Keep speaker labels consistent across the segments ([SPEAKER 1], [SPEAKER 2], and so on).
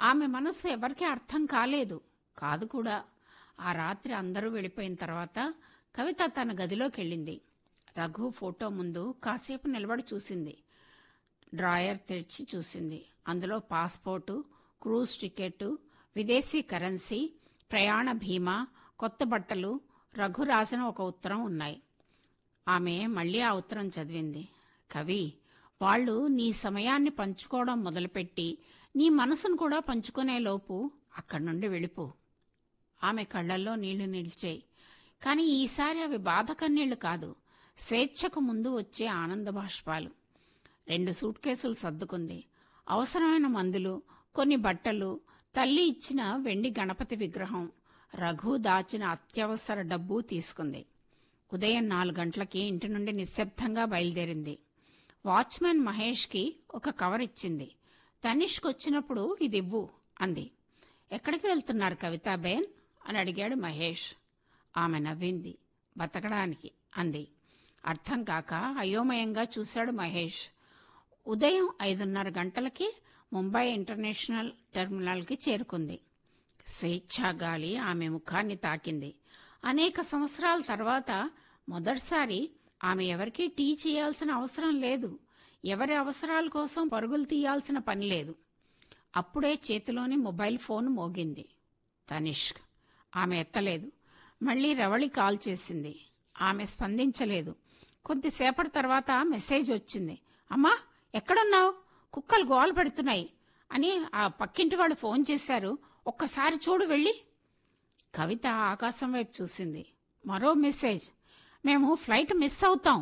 [SPEAKER 1] ఆమె మనస్సు ఎవరికీ అర్థం కాలేదు కాదు కూడా ఆ రాత్రి అందరూ వెళ్ళిపోయిన తర్వాత కవిత తన గదిలోకి వెళ్ళింది రఘు ఫోటో ముందు కాసేపు నిలబడి చూసింది డ్రాయర్ తెరిచి చూసింది అందులో పాస్పోర్టు క్రూజ్ టికెట్ విదేశీ కరెన్సీ ప్రయాణ బీమా కొత్త బట్టలు రఘు రాసిన ఒక ఉత్తరం ఉన్నాయి ఆమె మళ్ళీ ఆ ఉత్తరం చదివింది కవి వాళ్ళు నీ సమయాన్ని పంచుకోవడం మొదలుపెట్టి నీ మనసును కూడా పంచుకునేలోపు అక్కడి నుండి వెళ్ళిపో ఆమె కళ్ళల్లో నీళ్లు నిలిచాయి కాని ఈసారి అవి బాధ కన్నీళ్లు కాదు స్వేచ్ఛకు ముందు వచ్చే ఆనంద బాష్పాలు రెండు సూట్ కేసులు సర్దుకుంది అవసరమైన మందులు కొన్ని బట్టలు తల్లి ఇచ్చిన వెండి గణపతి విగ్రహం రఘు దాచిన అత్యవసర డబ్బు తీసుకుంది ఉదయం నాలుగు గంటలకి ఇంటి నుండి నిశ్శబ్దంగా బయలుదేరింది వాచ్మెన్ మహేష్కి ఒక కవర్ ఇచ్చింది తనిష్క్ వచ్చినప్పుడు ఇది ఇవ్వు అంది ఎక్కడికి వెళ్తున్నారు కవితాబేన్ అని అడిగాడు మహేష్ ఆమె నవ్వింది బతకడానికి అంది అర్థం కాక అయోమయంగా చూశాడు మహేష్ ఉదయం ఐదున్నర గంటలకి ముంబై ఇంటర్నేషనల్ టెర్మినల్కి చేరుకుంది స్వేచ్ఛా గాలి ఆమె ముఖాన్ని తాకింది అనేక సంవత్సరాల తర్వాత మొదటిసారి ఆమె ఎవరికీ టీ చేయాల్సిన అవసరం లేదు ఎవరి అవసరాల కోసం పరుగులు తీయాల్సిన పని లేదు అప్పుడే చేతిలోని మొబైల్ ఫోన్ మోగింది తనిష్క్ ఆమె ఎత్తలేదు మళ్ళీ రవళి కాల్ చేసింది ఆమె స్పందించలేదు కొద్దిసేపటి తర్వాత మెసేజ్ వచ్చింది అమ్మా ఎక్కడున్నావు కుక్కలు గోల పెడుతున్నాయి అని ఆ పక్కింటి వాళ్ళు ఫోన్ చేశారు ఒక్కసారి చూడు వెళ్ళి కవిత ఆకాశం వైపు చూసింది మరో మెసేజ్ మేము ఫ్లైట్ మిస్ అవుతాం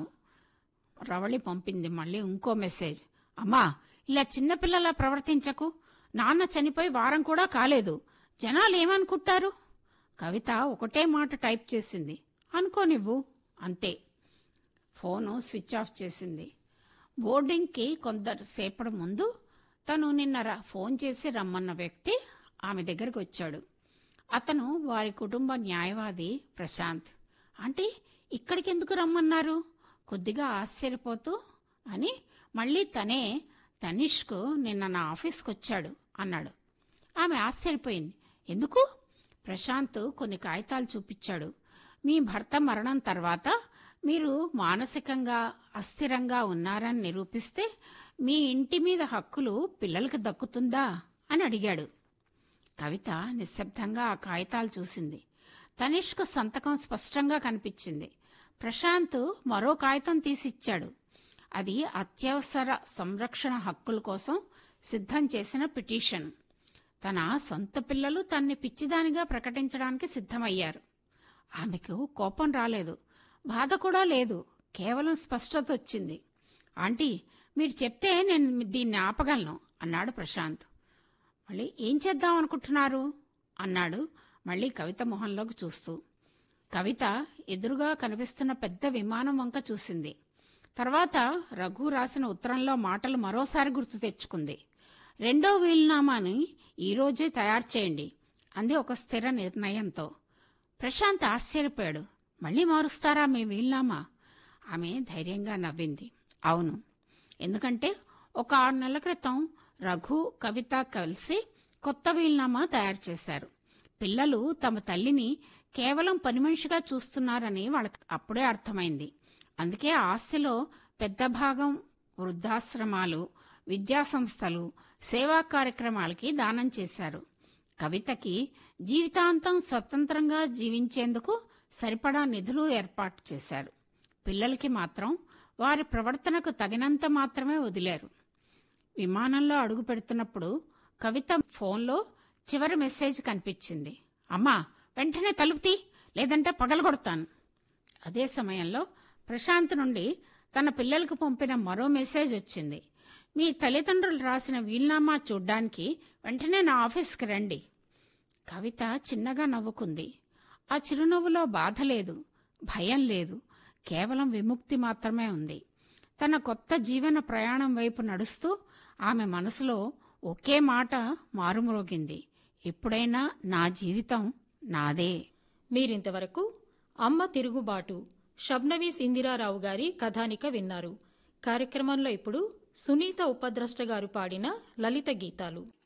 [SPEAKER 1] రవళి పంపింది మళ్ళీ ఇంకో మెసేజ్ అమ్మా ఇలా చిన్నపిల్లలా ప్రవర్తించకు నాన్న చనిపోయి వారం కూడా కాలేదు జనాలు ఏమనుకుంటారు కవిత ఒకటే మాట టైప్ చేసింది అనుకోనివ్వు అంతే ఫోను స్విచ్ ఆఫ్ చేసింది బోర్డింగ్కి కొందరుసేపటి ముందు తను నిన్న రా- ఫోన్ చేసి రమ్మన్న వ్యక్తి ఆమె దగ్గరికి వచ్చాడు అతను వారి కుటుంబ న్యాయవాది ప్రశాంత్ అంటే ఇక్కడికి ఎందుకు రమ్మన్నారు కొద్దిగా ఆశ్చర్యపోతూ అని మళ్ళీ తనే తనిష్కు నిన్న నా ఆఫీస్కి వచ్చాడు అన్నాడు ఆమె ఆశ్చర్యపోయింది ఎందుకు ప్రశాంత్ కొన్ని కాగితాలు చూపించాడు మీ భర్త మరణం తర్వాత మీరు మానసికంగా అస్థిరంగా ఉన్నారని నిరూపిస్తే మీ ఇంటి మీద హక్కులు పిల్లలకి దక్కుతుందా అని అడిగాడు కవిత నిశ్శబ్దంగా ఆ కాగితాలు చూసింది తనిష్కు సంతకం స్పష్టంగా కనిపించింది ప్రశాంత్ మరో కాగితం తీసిచ్చాడు అది అత్యవసర సంరక్షణ హక్కుల కోసం సిద్ధం చేసిన పిటిషన్ తన సొంత పిల్లలు తన్ని పిచ్చిదానిగా ప్రకటించడానికి సిద్ధమయ్యారు ఆమెకు కోపం రాలేదు బాధ కూడా లేదు కేవలం స్పష్టత వచ్చింది ఆంటీ మీరు చెప్తే నేను దీన్ని ఆపగలను అన్నాడు ప్రశాంత్ మళ్ళీ ఏం చేద్దాం అనుకుంటున్నారు అన్నాడు మళ్ళీ కవిత మొహంలోకి చూస్తూ కవిత ఎదురుగా కనిపిస్తున్న పెద్ద విమానం వంక చూసింది తర్వాత రఘు రాసిన ఉత్తరంలో మాటలు మరోసారి గుర్తు తెచ్చుకుంది రెండో వీలునామాని ఈరోజే తయారు చేయండి అంది ఒక స్థిర నిర్ణయంతో ప్రశాంత్ ఆశ్చర్యపోయాడు మళ్ళీ మారుస్తారా మీ వీలునామా ఆమె ధైర్యంగా నవ్వింది అవును ఎందుకంటే ఒక ఆరు నెలల క్రితం రఘు కవిత కలిసి కొత్త వీలునామా తయారు చేశారు పిల్లలు తమ తల్లిని కేవలం పని మనిషిగా చూస్తున్నారని వాళ్ళకి అప్పుడే అర్థమైంది అందుకే ఆస్తిలో పెద్ద భాగం వృద్ధాశ్రమాలు విద్యా సంస్థలు సేవా కార్యక్రమాలకి దానం చేశారు కవితకి జీవితాంతం స్వతంత్రంగా జీవించేందుకు సరిపడా నిధులు ఏర్పాటు చేశారు పిల్లలకి మాత్రం వారి ప్రవర్తనకు తగినంత మాత్రమే వదిలారు విమానంలో అడుగు పెడుతున్నప్పుడు కవిత ఫోన్లో చివరి మెసేజ్ కనిపించింది అమ్మా వెంటనే తలుపు తీ లేదంటే పగలగొడతాను అదే సమయంలో ప్రశాంత్ నుండి తన పిల్లలకు పంపిన మరో మెసేజ్ వచ్చింది మీ తల్లిదండ్రులు రాసిన వీల్నామా చూడ్డానికి వెంటనే నా ఆఫీస్కి రండి కవిత చిన్నగా నవ్వుకుంది ఆ చిరునవ్వులో బాధ లేదు భయం లేదు కేవలం విముక్తి మాత్రమే ఉంది తన కొత్త జీవన ప్రయాణం వైపు నడుస్తూ ఆమె మనసులో ఒకే మాట మారుమ్రోగింది ఎప్పుడైనా నా జీవితం నాదే
[SPEAKER 2] మీరింతవరకు అమ్మ తిరుగుబాటు షబ్నవీస్ ఇందిరారావు గారి కథానిక విన్నారు కార్యక్రమంలో ఇప్పుడు సునీత ఉపద్రష్ట గారు పాడిన లలిత గీతాలు